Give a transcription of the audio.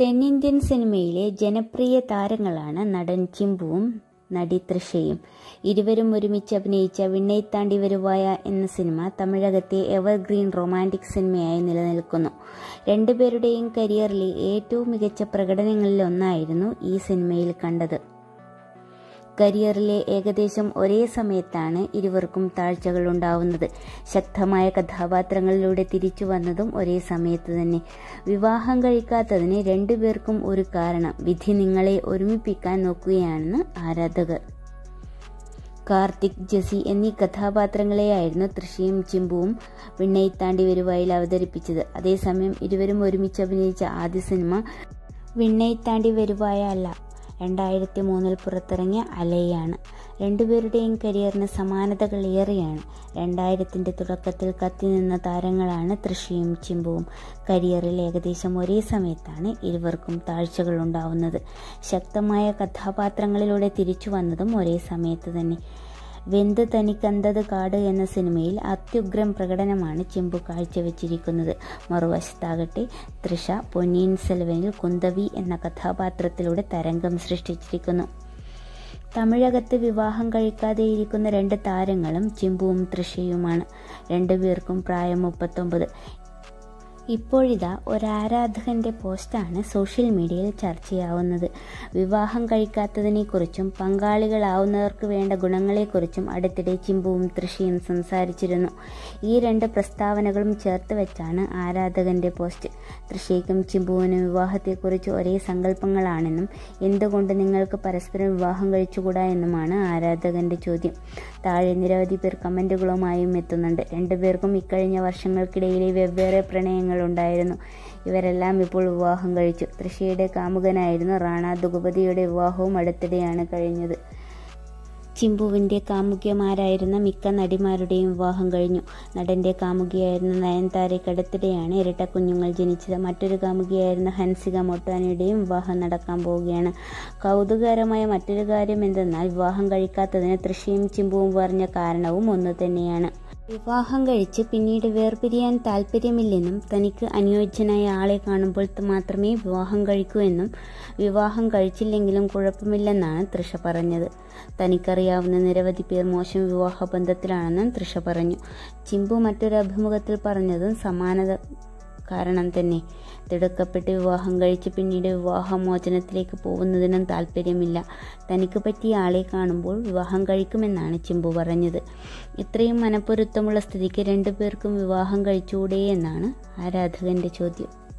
തെന്നിന്ത്യൻ സിനിമയിലെ ജനപ്രിയ താരങ്ങളാണ് നടൻ ചിമ്പുവും നടി തൃഷയും ഇരുവരും ഒരുമിച്ച് അഭിനയിച്ച വിണ്ണൈത്താണ്ടി വരുവായ എന്ന സിനിമ തമിഴകത്തെ എവർഗ്രീൻ റൊമാൻറ്റിക് സിനിമയായി നിലനിൽക്കുന്നു രണ്ടുപേരുടെയും കരിയറിലെ ഏറ്റവും മികച്ച പ്രകടനങ്ങളിലൊന്നായിരുന്നു ഈ സിനിമയിൽ കണ്ടത് കരിയറിലെ ഏകദേശം ഒരേ സമയത്താണ് ഇരുവർക്കും താഴ്ചകൾ ഉണ്ടാവുന്നത് ശക്തമായ കഥാപാത്രങ്ങളിലൂടെ തിരിച്ചു വന്നതും ഒരേ സമയത്ത് തന്നെ വിവാഹം കഴിക്കാത്തതിന് രണ്ടുപേർക്കും ഒരു കാരണം വിധി നിങ്ങളെ ഒരുമിപ്പിക്കാൻ നോക്കുകയാണെന്ന് ആരാധകർ കാർത്തിക് ജസി എന്നീ കഥാപാത്രങ്ങളെയായിരുന്നു തൃശയും ചിമ്പുവും വിണ്ണൈത്താണ്ടി വരുവായിൽ അവതരിപ്പിച്ചത് അതേസമയം ഇരുവരും ഒരുമിച്ച് അഭിനയിച്ച ആദ്യ സിനിമ വിണ്ണൈത്താണ്ടി വരുവായ അല്ല രണ്ടായിരത്തി മൂന്നിൽ പുറത്തിറങ്ങിയ അലയാണ് രണ്ടുപേരുടെയും കരിയറിന് സമാനതകൾ ഏറെയാണ് രണ്ടായിരത്തിൻ്റെ തുടക്കത്തിൽ കത്തിനിന്ന താരങ്ങളാണ് തൃശയും ചിമ്പുവും കരിയറിൽ ഏകദേശം ഒരേ സമയത്താണ് ഇരുവർക്കും താഴ്ചകൾ ഉണ്ടാവുന്നത് ശക്തമായ കഥാപാത്രങ്ങളിലൂടെ തിരിച്ചു വന്നതും ഒരേ സമയത്ത് തന്നെ വെന്ത് തനിക്കന്തത് കാട് എന്ന സിനിമയിൽ അത്യുഗ്രം പ്രകടനമാണ് ചിമ്പു കാഴ്ചവെച്ചിരിക്കുന്നത് മറുവശത്താകട്ടെ തൃഷ പൊന്നിയിൻ സെൽവനിൽ കുന്തവി എന്ന കഥാപാത്രത്തിലൂടെ തരംഗം സൃഷ്ടിച്ചിരിക്കുന്നു തമിഴകത്ത് വിവാഹം കഴിക്കാതെയിരിക്കുന്ന രണ്ട് താരങ്ങളും ചിമ്പുവും തൃഷയുമാണ് രണ്ടുപേർക്കും പ്രായം മുപ്പത്തൊമ്പത് ഇപ്പോഴിതാ ഒരാരാധകന്റെ പോസ്റ്റാണ് സോഷ്യൽ മീഡിയയിൽ ചർച്ചയാവുന്നത് വിവാഹം കഴിക്കാത്തതിനെക്കുറിച്ചും പങ്കാളികളാവുന്നവർക്ക് വേണ്ട ഗുണങ്ങളെക്കുറിച്ചും അടുത്തിടെ ചിമ്പുവും തൃശയും സംസാരിച്ചിരുന്നു ഈ രണ്ട് പ്രസ്താവനകളും ചേർത്ത് വെച്ചാണ് ആരാധകന്റെ പോസ്റ്റ് തൃശയ്ക്കും ചിമ്പുവിനും വിവാഹത്തെക്കുറിച്ച് ഒരേ സങ്കല്പങ്ങളാണെന്നും എന്തുകൊണ്ട് നിങ്ങൾക്ക് പരസ്പരം വിവാഹം കഴിച്ചുകൂടാ എന്നുമാണ് ആരാധകന്റെ ചോദ്യം താഴെ നിരവധി പേർ കമന്റുകളുമായും എത്തുന്നുണ്ട് രണ്ടുപേർക്കും ഇക്കഴിഞ്ഞ വർഷങ്ങൾക്കിടയിലെ വെവ്വേറെ പ്രണയങ്ങൾ ഉണ്ടായിരുന്നു ഇവരെല്ലാം ഇപ്പോൾ വിവാഹം കഴിച്ചു തൃശയുടെ കാമുകനായിരുന്നു റാണ ദുഗപതിയുടെ വിവാഹവും അടുത്തിടെയാണ് കഴിഞ്ഞത് ചിമ്പുവിൻ്റെ കാമുകിമാരായിരുന്ന മിക്ക നടിമാരുടെയും വിവാഹം കഴിഞ്ഞു നടന്റെ കാമുകിയായിരുന്ന നയൻതാരയ്ക്കടുത്തിടെയാണ് ഇരട്ട കുഞ്ഞുങ്ങൾ ജനിച്ചത് മറ്റൊരു കാമുകിയായിരുന്ന ഹൻസിക മൊട്ടാനിയുടെയും വിവാഹം നടക്കാൻ പോവുകയാണ് കൗതുകകരമായ മറ്റൊരു കാര്യം എന്തെന്നാൽ വിവാഹം കഴിക്കാത്തതിന് തൃശയും ചിമ്പുവും പറഞ്ഞ കാരണവും ഒന്നു തന്നെയാണ് വിവാഹം കഴിച്ച് പിന്നീട് വേർപിരിയാൻ താല്പര്യമില്ലെന്നും തനിക്ക് അനുയോജ്യനായ ആളെ കാണുമ്പോൾ മാത്രമേ വിവാഹം കഴിക്കൂ എന്നും വിവാഹം കഴിച്ചില്ലെങ്കിലും കുഴപ്പമില്ലെന്നാണ് തൃഷ പറഞ്ഞത് തനിക്കറിയാവുന്ന നിരവധി പേർ മോശം വിവാഹ ബന്ധത്തിലാണെന്നും തൃഷ പറഞ്ഞു ചിമ്പു മറ്റൊരു അഭിമുഖത്തിൽ പറഞ്ഞതും സമാനത കാരണം തന്നെ തിടുക്കപ്പെട്ട് വിവാഹം കഴിച്ച് പിന്നീട് വിവാഹമോചനത്തിലേക്ക് പോകുന്നതിനും താല്പര്യമില്ല തനിക്ക് പറ്റിയ ആളെ കാണുമ്പോൾ വിവാഹം കഴിക്കുമെന്നാണ് ചിമ്പു പറഞ്ഞത് ഇത്രയും മനപ്പൊരുത്തമുള്ള സ്ഥിതിക്ക് രണ്ടുപേർക്കും വിവാഹം കഴിച്ചുകൂടെ എന്നാണ് ആരാധകന്റെ ചോദ്യം